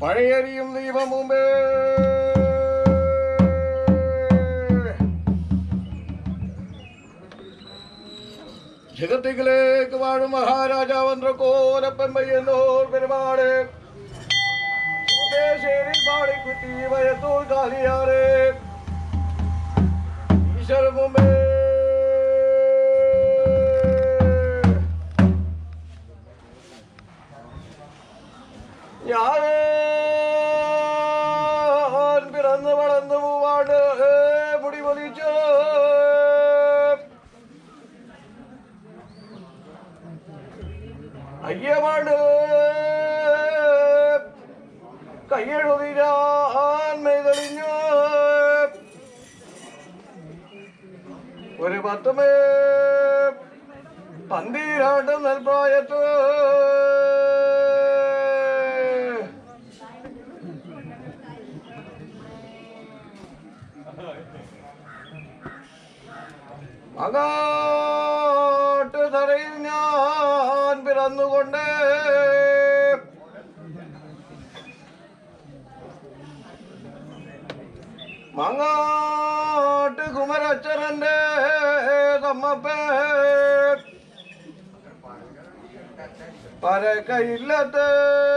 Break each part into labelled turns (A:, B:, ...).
A: മഴയരിയും ദീപം മുമ്പേ ജഗത്തിലേക്ക് വാഴും മഹാരാജാവന്ത്ര കോലപ്പെമ്പയ്യന്നോർ പെരുമാട് സ്വദേശേരി പാടിക്കുട്ടി വയത്തോൾ കാലിയാറ് ഈശ്വര മുമ്പേ ഞാൻ പിറന്ന് വളർന്നു പോവാണ്ട് മുടി പൊലിച്ചു അയ്യമാണ് കയ്യെഴുതി ഞാൻ മെയ്തെളിഞ്ഞു ഒരു പത്തുമേ പന്തീരാണ്ട് നെൽപ്രായത്ത് അങ്ങോട്ട് തറയിൽ ഞാൻ പിറന്നുകൊണ്ട് മങ്ങാട്ട് കുമരച്ചരന്റെ തമ്മപ്പേ പരക്കയില്ലത്ത്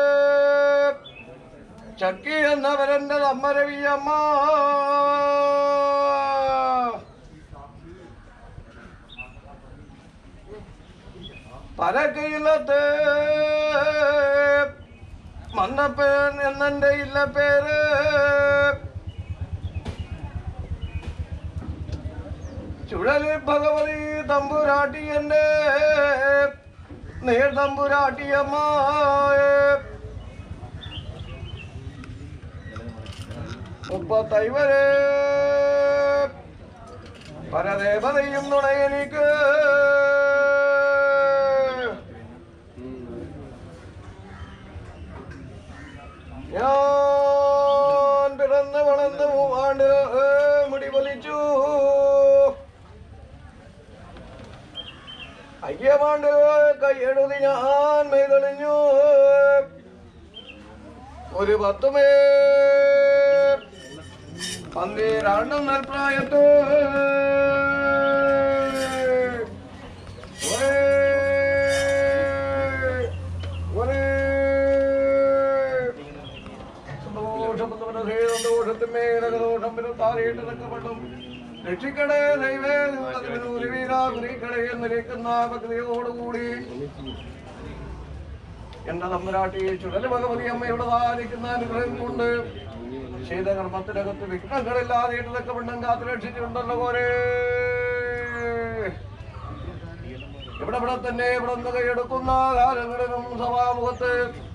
A: ചക്കി എന്നവരെന്റെ തമ്മരവിയമ്മ പരക്കയില്ലത്ത് മന്നപ്പേൻ എന്നെ ഇല്ല പേര് ചുഴലി ഭഗവതി തമ്പുരാട്ടി എന്റെ നേർ തമ്പുരാട്ടിയമ്മ മുപ്പത്തൈവരെ പരദേവതയും തുണയെനിക്ക് ഞാൻ പിറന്ന് വളർന്ന് മൂവാണ്ട് മുടി പൊലിച്ചു അയ്യമാണ്ട് കൈയെഴുതി ഞാൻ മെയ്തെളിഞ്ഞു ഒരു പത്തുമേ പന്തീരാണ്ടും നെൽപ്രായത്ത് ഒരേ ഒരേ സന്തോഷപുത്രമനസേ സന്തോഷത്തിന്മേലകദോഷം വിരുത്താറിയിട്ട് തക്കപ്പെട്ടും രക്ഷിക്കടേ ദൈവേ നിങ്ങളതിനൂരി വീരാകുരീക്കടേ എന്നിരിക്കുന്ന ഭക്തിയോടുകൂടി എന്റെ തമ്പുരാട്ടി ചുടല് ഭഗവതി അമ്മയുടെ ദാനിക്കുന്ന അനുഗ്രഹം കൊണ്ട് ശീതകർമ്മത്തിനകത്ത് വിഘ്നങ്ങളില്ലാതെ തക്കപ്പെട്ടും കാത്തു രക്ഷിച്ചിട്ടുണ്ടല്ലോ പോരേ ഇവിടെ ഇവിടെ തന്നെ ഇവിടെ നിന്ന് കൈയെടുക്കുന്ന കാലങ്ങളിലും സഭാമുഖത്ത്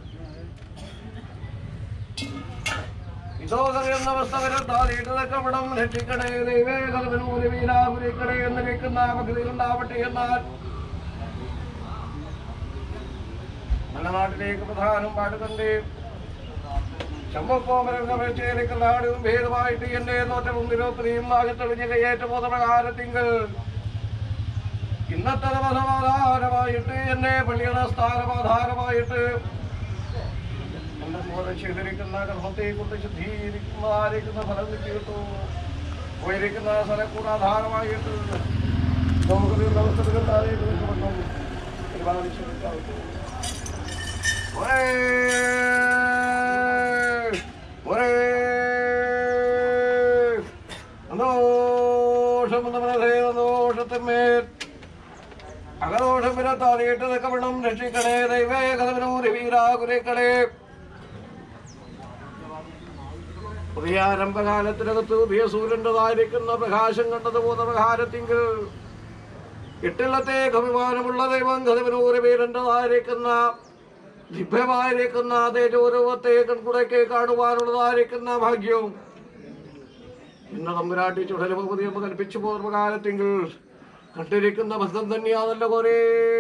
A: എന്ന അവസ്ഥ വരത്താതിട്ടതക്കപ്പെടം രക്ഷിക്കണേ ദൈവേ കലവനൂരി വീരാപുരിക്കടേ എന്ന് നിൽക്കുന്ന ഭക്തിയിലുണ്ടാവട്ടെ എന്നാൽ നല്ല നാട്ടിലേക്ക് പ്രധാനം പാടുകണ്ടേ ശമ്പക്കോമരംഗമേച്ചേരിക്കുന്ന നാടും ഭേദമായിട്ട് എന്റെ നോറ്റവും നിരോധനയും ആകത്തെളിഞ്ഞ കയ്യേറ്റ ബോധപ്രകാരത്തിങ്കൾ ഇന്നത്തെ ദിവസമാധാരമായിട്ട് എന്നെ പള്ളിയുടെ സ്ഥാനമാധാരമായിട്ട് എന്റെ പോലെ ചെയ്തിരിക്കുന്ന ഗർഭത്തെ കൊണ്ട് ശുദ്ധീകരിക്കുന്ന ആയിരിക്കുന്ന ഫലം കിട്ടിയിട്ടു പോയിരിക്കുന്ന സ്ഥലക്കൂടാധാരമായിട്ട് നമുക്ക് അവസരങ്ങൾ താഴേക്ക് വെച്ചുകൊണ്ടും പരിപാലിച്ചെടുക്കാവുന്നു ഒരേ ഒരേ സന്തോഷം നമ്മുടെ സന്തോഷത്തിന്മേൽ അകദോഷം വിരത്താറിയിട്ട് നിൽക്കപ്പെടണം രക്ഷിക്കണേ ദൈവേ കഥവിനൂരി വീരാകുരേക്കണേ പുതിയ ആരംഭകാലത്തിനകത്ത് പുതിയ സൂര്യൻ്റെതായിരിക്കുന്ന പ്രകാശം കണ്ടതുപോലെ പ്രകാരത്തിങ്കിൽ എട്ടില്ലത്തേക്ക് അഭിമാനമുള്ള ദൈവം കഥവിനൂര് വീരൻ്റെതായിരിക്കുന്ന ദിവ്യമായിരിക്കുന്ന തേജോരൂപത്തെ കൺകുടയ്ക്ക് കാണുവാനുള്ളതായിരിക്കുന്ന ഭാഗ്യവും ഇന്ന തമ്പുരാട്ടി ചുടല ഭഗവതി അമ്മ കൽപ്പിച്ചു പൂർവ്വകാലത്തെങ്കിൽ കണ്ടിരിക്കുന്ന ബന്ധം തന്നെയാണല്ലോ കോരേ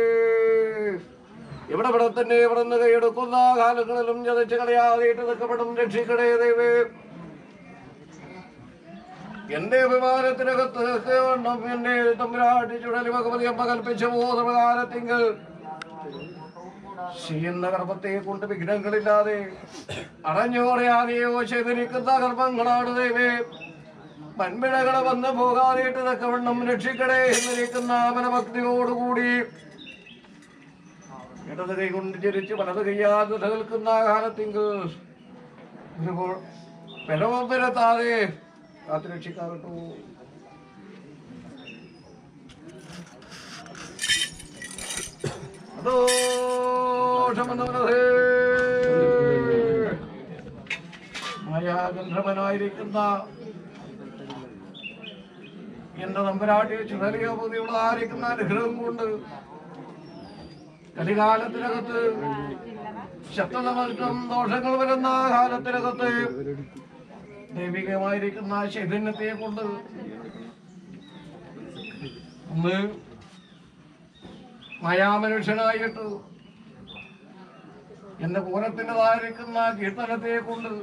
A: ഇവിടെ ഇവിടെ തന്നെ ഇവിടെ നിന്ന് കൈയെടുക്കുന്ന കാലങ്ങളിലും ചതച്ച് കളയാതെയിട്ട് നിൽക്കപ്പെടും രക്ഷിക്കണേ ദൈവേ എന്റെ അഭിമാനത്തിനകത്ത് വേണം എന്റെ തമ്പുരാട്ടി ചുടലി ഭഗവതി അമ്മ കൽപ്പിച്ച പൂർവ്വകാലത്തെങ്കിൽ ചെയ്യുന്ന ഗർഭത്തെ കൊണ്ട് വിഘ്നങ്ങളില്ലാതെ അടഞ്ഞോറിയാതെയോ ചെയ്തിരിക്കുന്ന ഗർഭങ്ങളാണ് ദൈവേ വൻപിഴകളെ വന്ന് പോകാതെയിട്ട് തക്കവണ്ണം രക്ഷിക്കണേ എന്നിരിക്കുന്ന മനഭക്തിയോടുകൂടി ഇടത് കൈ കൊണ്ട് ജനിച്ച് വലത് കൈയാതെ നിലനിൽക്കുന്ന കാലത്തിങ്ക് ബലവും വരത്താതെ കാത്തു രക്ഷിക്കാറുണ്ടോ ദോഷമെന്നവനേ മായാഗന്ധർവനായിരിക്കുന്ന എന്റെ നമ്പരാട്ടി ചിതറിയ പുതിയുള്ളതായിരിക്കുന്ന അനുഗ്രഹം കൊണ്ട് കലികാലത്തിനകത്ത് ശബ്ദ നഷ്ടം ദോഷങ്ങൾ വരുന്ന കാലത്തിനകത്ത് ദൈവികമായിരിക്കുന്ന ചൈതന്യത്തെ കൊണ്ട് ഒന്ന് മായാമനുഷ്യനായിട്ട് എന്റെ പൂരത്തിൻ്റെതായിരിക്കുന്ന കീർത്തനത്തെ കൊണ്ട്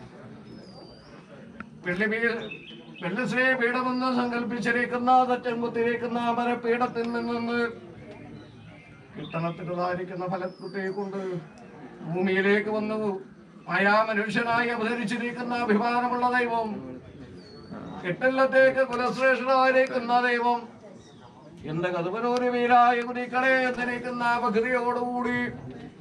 A: വെള്ളി വെള്ളിശ്രീ പീഠമെന്ന് സങ്കല്പിച്ചിരിക്കുന്ന തച്ചൻകുത്തിരിക്കുന്ന മരപീഠത്തിൽ നിന്ന് കീർത്തനത്തിൻ്റെതായിരിക്കുന്ന ഫലത്തെ കൊണ്ട് ഭൂമിയിലേക്ക് വന്നു മായാമനുഷ്യനായി അവതരിച്ചിരിക്കുന്ന അഭിമാനമുള്ള ദൈവം എട്ടെല്ലത്തേക്ക് കുലശ്രേഷ്ഠനായിരിക്കുന്ന ദൈവം എന്റെ കതുപനൂര് വീരായ കുടിക്കളെ എന്നിരിക്കുന്ന ഭക്തിയോടുകൂടി